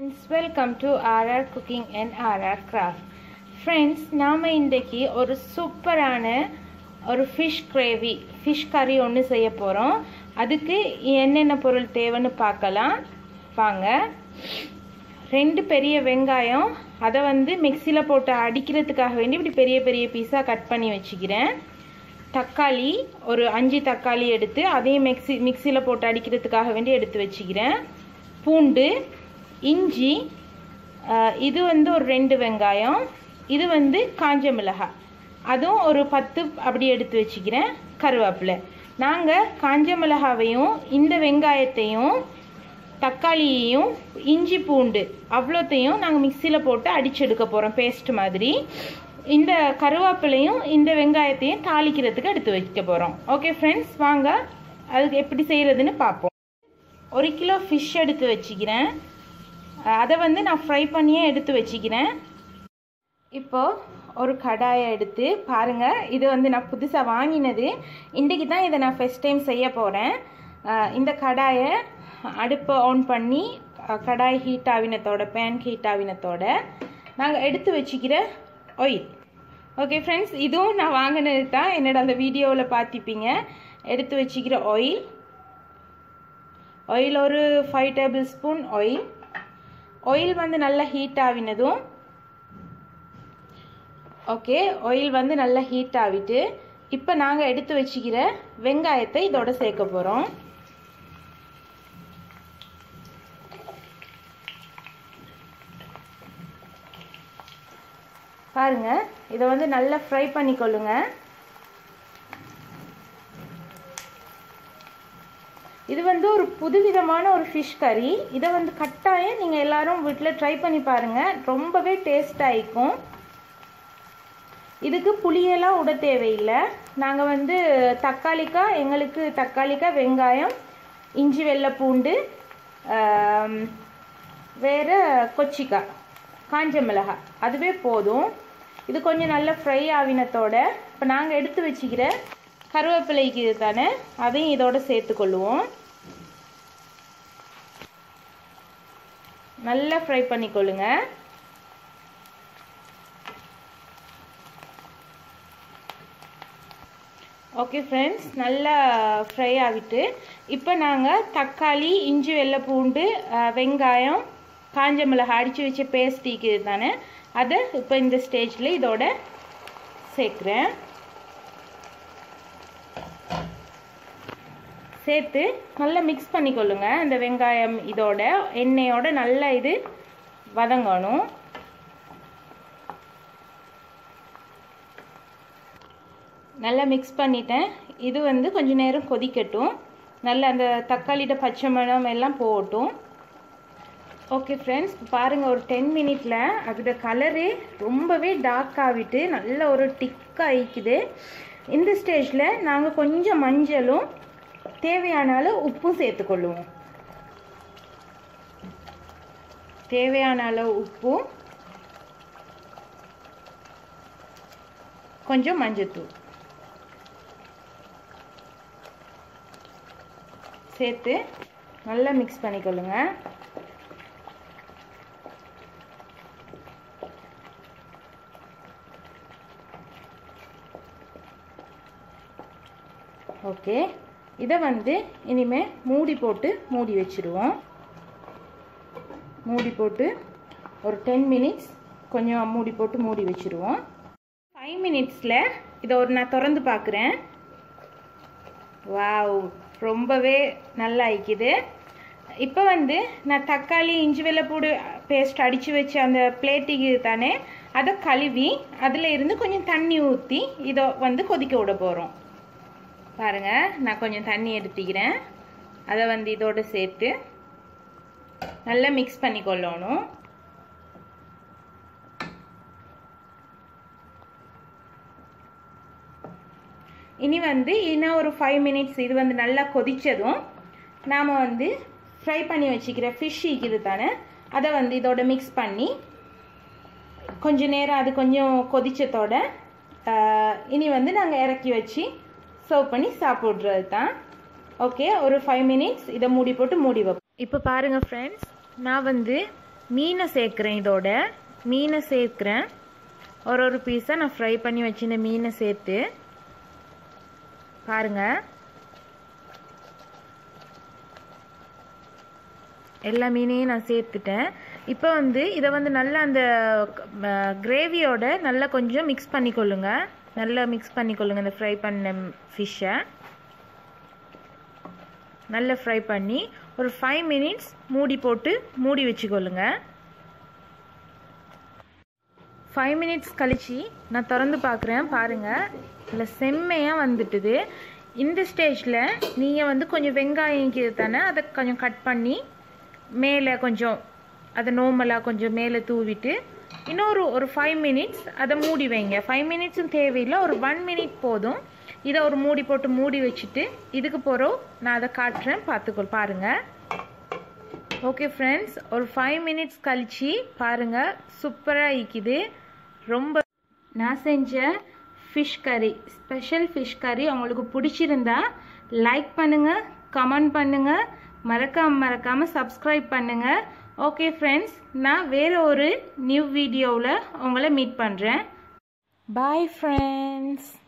friends welcome to RR cooking and RR craft friends நாம் இன்றைக்கி ஒரு சூப்பரான ஒரு ஃபிஷ் கிரேவி ஃபிஷ் கறி ஒன்று செய்ய போகிறோம் அதுக்கு என்னென்ன பொருள் தேவைன்னு பார்க்கலாம் வாங்க ரெண்டு பெரிய வெங்காயம் அதை வந்து மிக்சியில் போட்டு அடிக்கிறதுக்காக வேண்டி இப்படி பெரிய பெரிய பீஸாக கட் பண்ணி வச்சுக்கிறேன் தக்காளி ஒரு அஞ்சு தக்காளி எடுத்து அதையும் மிக்சி மிக்சியில் போட்டு அடிக்கிறதுக்காக வேண்டி எடுத்து வச்சுக்கிறேன் பூண்டு இஞ்சி இது வந்து ஒரு ரெண்டு வெங்காயம் இது வந்து காஞ்ச மிளகாய் அதுவும் ஒரு பத்து அப்படி எடுத்து வச்சுக்கிறேன் கருவேப்பிலை நாங்கள் காஞ்ச மிளகாவையும் இந்த வெங்காயத்தையும் தக்காளியையும் இஞ்சி பூண்டு அவ்வளோத்தையும் நாங்கள் மிக்சியில் போட்டு அடிச்செடுக்க போகிறோம் பேஸ்ட் மாதிரி இந்த கருவேப்பிலையும் இந்த வெங்காயத்தையும் தாளிக்கிறதுக்கு எடுத்து வைக்க போகிறோம் ஓகே ஃப்ரெண்ட்ஸ் வாங்க அதுக்கு எப்படி செய்கிறதுன்னு பார்ப்போம் ஒரு கிலோ ஃபிஷ் எடுத்து வச்சுக்கிறேன் அதை வந்து நான் ஃப்ரை பண்ணியே எடுத்து வச்சுக்கிறேன் இப்போது ஒரு கடாயை எடுத்து பாருங்கள் இது வந்து நான் புதுசாக வாங்கினது இன்றைக்கி தான் இதை நான் ஃபஸ்ட் டைம் செய்ய போகிறேன் இந்த கடாயை அடுப்பை ஆன் பண்ணி கடாய் ஹீட் ஆவினத்தோட பேன் ஹீட் ஆவினத்தோட நாங்கள் எடுத்து வச்சுக்கிற ஆயில் ஓகே ஃப்ரெண்ட்ஸ் இதுவும் நான் வாங்கினது தான் என்னோட அந்த வீடியோவில் பார்த்திப்பீங்க எடுத்து வச்சுக்கிற ஆயில் ஆயில் ஒரு five tablespoon oil oil வந்து நல்லா ஹீட் ஆவினதும் ஓகே ஆயில் வந்து நல்லா ஹீட் ஆகிட்டு இப்போ நாங்கள் எடுத்து வச்சுக்கிற வெங்காயத்தை இதோட சேர்க்க போகிறோம் பாருங்க இதை வந்து நல்லா ஃப்ரை பண்ணிக்கொள்ளுங்க இது வந்து ஒரு புதுவிதமான ஒரு ஃபிஷ் கறி இதை வந்து கட்டாயம் நீங்கள் எல்லாரும் வீட்டில் ட்ரை பண்ணி பாருங்கள் ரொம்பவே டேஸ்ட் ஆகிக்கும் இதுக்கு புளியெல்லாம் விட தேவையில்லை நாங்கள் வந்து தக்காளிக்காய் எங்களுக்கு தக்காளிக்காய் வெங்காயம் இஞ்சி வெள்ளை பூண்டு வேறு கொச்சிக்காய் காஞ்ச மிளகாய் அதுவே போதும் இது கொஞ்சம் நல்லா ஃப்ரை ஆவினத்தோட இப்போ நாங்கள் எடுத்து வச்சுக்கிற கருவேப்பிலைக்கு தானே அதையும் இதோட சேர்த்துக்கொள்ளுவோம் நல்லா ஃப்ரை பண்ணிக்கொள்ளுங்க ஓகே ஃப்ரெண்ட்ஸ் நல்லா ஃப்ரை ஆகிட்டு இப்போ நாங்கள் தக்காளி இஞ்சி வெள்ளை பூண்டு வெங்காயம் காஞ்ச மிளகாய் அடித்து வச்ச பேஸ்டிக்கு தானே அதை இப்போ இந்த ஸ்டேஜில் இதோட சேர்க்குறேன் சேர்த்து நல்லா மிக்ஸ் பண்ணிக்கொள்ளுங்க இந்த வெங்காயம் இதோட எண்ணெயோட நல்லா இது வதங்கணும் நல்லா மிக்ஸ் பண்ணிட்டேன் இது வந்து கொஞ்ச நேரம் கொதிக்கட்டும் நல்லா அந்த தக்காளியோட பச்சை மணம் எல்லாம் போகட்டும் ஓகே ஃப்ரெண்ட்ஸ் பாருங்கள் ஒரு டென் மினிட்ல அதோட கலரு ரொம்பவே டார்க் ஆகிட்டு நல்ல ஒரு டிக்காக ஆயிக்குது இந்த ஸ்டேஜில் நாங்கள் கொஞ்சம் மஞ்சளும் தேவையான அளவு உப்பும் சேர்த்துக்கொள்ளுவோம் தேவையான அளவு உப்பும் கொஞ்சம் மஞ்சத்தூள் சேர்த்து நல்லா மிக்ஸ் பண்ணிக்கொள்ளுங்க ஓகே இதை வந்து இனிமேல் மூடி போட்டு மூடி வச்சுருவோம் மூடி போட்டு ஒரு டென் மினிட்ஸ் கொஞ்சம் மூடி போட்டு மூடி வச்சுருவோம் ஃபைவ் மினிட்ஸில் இதை ஒரு நான் திறந்து பார்க்குறேன் வாவ் ரொம்பவே நல்லா ஆயிக்குது இப்போ வந்து நான் தக்காளி இஞ்சி வெள்ளைப்பூடு பேஸ்ட் அடித்து வச்ச அந்த பிளேட்டுக்கு தானே அதை கழுவி அதில் இருந்து கொஞ்சம் தண்ணி ஊற்றி இதை வந்து கொதிக்க விட போகிறோம் பாருங்கள் நான் கொஞ்சம் தண்ணி எடுத்துக்கிறேன் அதை வந்து இதோடு சேர்த்து நல்லா மிக்ஸ் பண்ணி கொள்ளணும் இனி வந்து இன்னும் ஒரு ஃபைவ் மினிட்ஸ் இது வந்து நல்லா கொதித்ததும் நாம் வந்து ஃப்ரை பண்ணி வச்சுக்கிற ஃபிஷ் ஈக்கிறது தானே அதை வந்து இதோட மிக்ஸ் பண்ணி கொஞ்ச நேரம் அது கொஞ்சம் கொதிச்சதோட இனி வந்து நாங்கள் இறக்கி வச்சு சர்வ் பண்ணி சாப்பிட்றது தான் ஓகே ஒரு ஃபைவ் மினிட்ஸ் இதை மூடி போட்டு மூடி வைப்போம் இப்போ பாருங்கள் ஃப்ரெண்ட்ஸ் நான் வந்து மீனை சேர்க்குறேன் இதோட மீனை சேர்க்குறேன் ஒரு ஒரு பீஸாக நான் ஃப்ரை பண்ணி வச்சிருந்த மீனை சேர்த்து பாருங்கள் எல்லா மீனையும் நான் சேர்த்துட்டேன் இப்போ வந்து இதை வந்து நல்லா அந்த கிரேவியோட நல்லா கொஞ்சம் மிக்ஸ் பண்ணிக்கொள்ளுங்க நல்லா மிக்ஸ் பண்ணிக்கொள்ளுங்க இந்த ஃப்ரை பண்ண ஃபிஷ்ஷை நல்லா ஃப்ரை பண்ணி ஒரு ஃபைவ் மினிட்ஸ் மூடி போட்டு மூடி வச்சுக்கொள்ளுங்க ஃபைவ் மினிட்ஸ் கழித்து நான் திறந்து பார்க்குறேன் பாருங்கள் இல்லை செம்மையாக வந்துட்டுது இந்த ஸ்டேஜில் நீங்கள் வந்து கொஞ்சம் வெங்காயம் கீழே தானே அதை கொஞ்சம் கட் பண்ணி மேலே கொஞ்சம் அதை நார்மலாக கொஞ்சம் மேலே தூவிட்டு இன்னொரு ஒரு ஃபைவ் மினிட்ஸ் அதை மூடி வைங்க ஃபைவ் மினிட்ஸும் தேவையில்லை ஒரு ஒன் மினிட் போதும் இதை ஒரு மூடி போட்டு மூடி வச்சுட்டு இதுக்கு போகிறோம் நான் அதை காட்டுறேன் பார்த்துக்கோ பாருங்கள் ஓகே ஃப்ரெண்ட்ஸ் ஒரு ஃபைவ் மினிட்ஸ் கழித்து பாருங்கள் சூப்பராக இருக்குது ரொம்ப நான் செஞ்ச ஃபிஷ் கறி ஸ்பெஷல் ஃபிஷ் கறி உங்களுக்கு பிடிச்சிருந்தா லைக் பண்ணுங்கள் கமெண்ட் பண்ணுங்கள் மறக்காம மறக்காமல் சப்ஸ்கிரைப் பண்ணுங்கள் ஓகே ஃப்ரெண்ட்ஸ் நான் வேறு ஒரு நியூ வீடியோவில் உங்களை மீட் பண்ணுறேன் பாய் ஃப்ரெண்ட்ஸ்